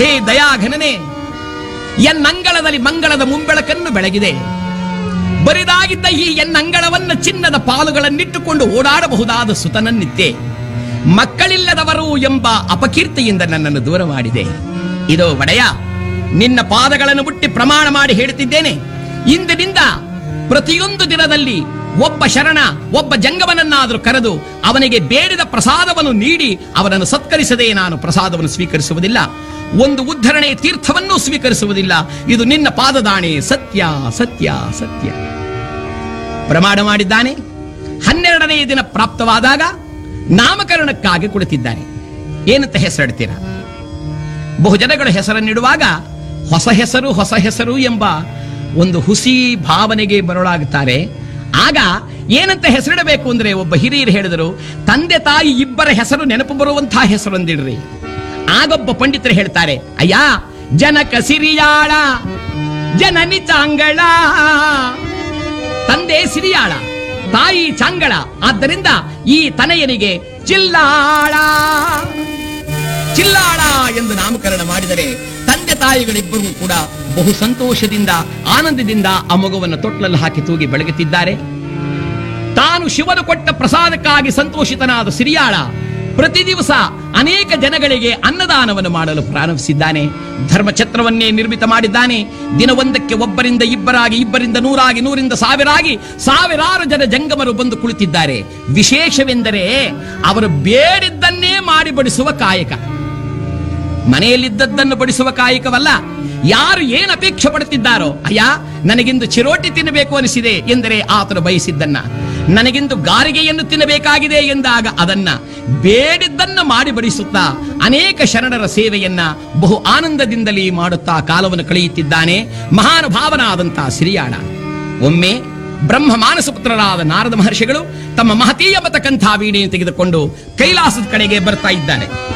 ಹೇ ದಯಾಘನನೇ ಎನ್ನಂಗಳದಲ್ಲಿ ಮಂಗಳದ ಮುಂಬೆಳಕನ್ನು ಬೆಳಗಿದೆ ಬರಿದಾಗಿದ್ದ ಈ ಎನ್ನಂಗಳವನ್ನ ಚಿನ್ನದ ಪಾಲುಗಳನ್ನಿಟ್ಟುಕೊಂಡು ಓಡಾಡಬಹುದಾದ ಸುತನನ್ನಿತ್ತೆ ಮಕ್ಕಳಿಲ್ಲದವರು ಎಂಬ ಅಪಕೀರ್ತಿಯಿಂದ ನನ್ನನ್ನು ದೂರ ಮಾಡಿದೆ ಇದೋ ಒಡೆಯ ನಿನ್ನ ಪಾದಗಳನ್ನು ಮುಟ್ಟಿ ಪ್ರಮಾಣ ಮಾಡಿ ಹೇಳುತ್ತಿದ್ದೇನೆ ಇಂದಿನಿಂದ ಪ್ರತಿಯೊಂದು ದಿನದಲ್ಲಿ ಒಬ್ಬ ಶರಣ ಒಬ್ಬ ಜಂಗಮನನ್ನಾದರೂ ಕರೆದು ಅವನಿಗೆ ಬೇಡಿದ ಪ್ರಸಾದವನ್ನು ನೀಡಿ ಅವನನ್ನು ಸತ್ಕರಿಸದೆ ನಾನು ಪ್ರಸಾದವನ್ನು ಸ್ವೀಕರಿಸುವುದಿಲ್ಲ ಒಂದು ಉದ್ಧರಣೆ ತೀರ್ಥವನ್ನೂ ಸ್ವೀಕರಿಸುವುದಿಲ್ಲ ಇದು ನಿನ್ನ ಪಾದದಾಣೆ ಸತ್ಯ ಸತ್ಯ ಸತ್ಯ ಪ್ರಮಾಣ ಮಾಡಿದ್ದಾನೆ ಹನ್ನೆರಡನೆಯ ದಿನ ಪ್ರಾಪ್ತವಾದಾಗ ನಾಮಕರಣಕ್ಕಾಗಿ ಕುಳಿತಿದ್ದಾನೆ ಏನಂತ ಹೆಸರಿಡ್ತೀರಾ ಬಹು ಜನಗಳು ಹೆಸರನ್ನಿಡುವಾಗ ಹೊಸ ಹೆಸರು ಹೊಸ ಹೆಸರು ಎಂಬ ಒಂದು ಹುಸಿ ಭಾವನೆಗೆ ಬರಲಾಗುತ್ತಾರೆ ಆಗ ಏನಂತ ಹೆಸರಿಡಬೇಕು ಅಂದ್ರೆ ಒಬ್ಬ ಹಿರಿಯರು ಹೇಳಿದರು ತಂದೆ ತಾಯಿ ಇಬ್ಬರ ಹೆಸರು ನೆನಪು ಬರುವಂತಹ ಹೆಸರೊಂದಿಡ್ರಿ ಆಗೊಬ್ಬ ಪಂಡಿತರು ಹೇಳ್ತಾರೆ ಅಯ್ಯ ಜನಕ ಸಿರಿಯಾಳ ಜನನಿ ಚಾಂಗಳ ತಂದೆ ಸಿರಿಯಾಳ ತಾಯಿ ಚಾಂಗಳ ಆದ್ದರಿಂದ ಈ ತನಯನಿಗೆ ಚಿಲ್ಲಾಳ ಚಿಲ್ಲಾಳ ಎಂದು ನಾಮಕರಣ ಮಾಡಿದರೆ ತಂದೆ ತಾಯಿಗಳಿಬ್ಬರೂ ಕೂಡ ಬಹು ಸಂತೋಷದಿಂದ ಆನಂದದಿಂದ ಆ ಮಗುವನ್ನು ತೊಟ್ಲಲ್ಲಿ ಹಾಕಿ ತೂಗಿ ಬೆಳಗುತ್ತಿದ್ದಾರೆ ತಾನು ಶಿವನು ಕೊಟ್ಟ ಪ್ರಸಾದಕ್ಕಾಗಿ ಸಂತೋಷಿತನಾದ ಸಿರಿಯಾಳ ಪ್ರತಿ ದಿವಸ ಅನೇಕ ಜನಗಳಿಗೆ ಅನ್ನದಾನವನ್ನು ಮಾಡಲು ಪ್ರಾರಂಭಿಸಿದ್ದಾನೆ ಧರ್ಮಛತ್ರವನ್ನೇ ನಿರ್ಮಿತ ಮಾಡಿದ್ದಾನೆ ದಿನವೊಂದಕ್ಕೆ ಒಬ್ಬರಿಂದ ಇಬ್ಬರಾಗಿ ಇಬ್ಬರಿಂದ ನೂರಾಗಿ ನೂರಿಂದ ಸಾವಿರಾಗಿ ಸಾವಿರಾರು ಜನ ಜಂಗಮರು ಬಂದು ಕುಳಿತಿದ್ದಾರೆ ವಿಶೇಷವೆಂದರೆ ಅವರು ಬೇಡಿದ್ದನ್ನೇ ಮಾಡಿ ಬಡಿಸುವ ಕಾಯಕ ಮನೆಯಲ್ಲಿದ್ದದ್ದನ್ನು ಬಡಿಸುವ ಕಾಯಕವಲ್ಲ ಯಾರು ಏನು ಅಪೇಕ್ಷೆ ಪಡುತ್ತಿದ್ದಾರೋ ಅಯ್ಯ ನನಗಿಂದು ಚಿರೋಟಿ ತಿನ್ನಬೇಕು ಅನಿಸಿದೆ ಎಂದರೆ ಆತನು ಬಯಸಿದ್ದನ್ನ ನನಗಿಂದು ಗಾರಿಗೆಯನ್ನು ತಿನ್ನಬೇಕಾಗಿದೆ ಎಂದಾಗ ಅದನ್ನ ಬೇಡಿದ್ದನ್ನ ಮಾಡಿ ಬಡಿಸುತ್ತಾ ಅನೇಕ ಶರಣರ ಸೇವೆಯನ್ನ ಬಹು ಆನಂದದಿಂದಲೇ ಮಾಡುತ್ತಾ ಕಾಲವನ್ನು ಕಳೆಯುತ್ತಿದ್ದಾನೆ ಮಹಾನುಭಾವನಾದಂತಹ ಸಿರಿಯಾಳ ಒಮ್ಮೆ ಬ್ರಹ್ಮ ಮಾನಸ ಪುತ್ರರಾದ ನಾರದ ಮಹರ್ಷಿಗಳು ತಮ್ಮ ಮಹತೀಯ ಮತಕಂಥ ವೀಣೆಯನ್ನು ತೆಗೆದುಕೊಂಡು ಕೈಲಾಸದ ಕಡೆಗೆ ಬರ್ತಾ ಇದ್ದಾರೆ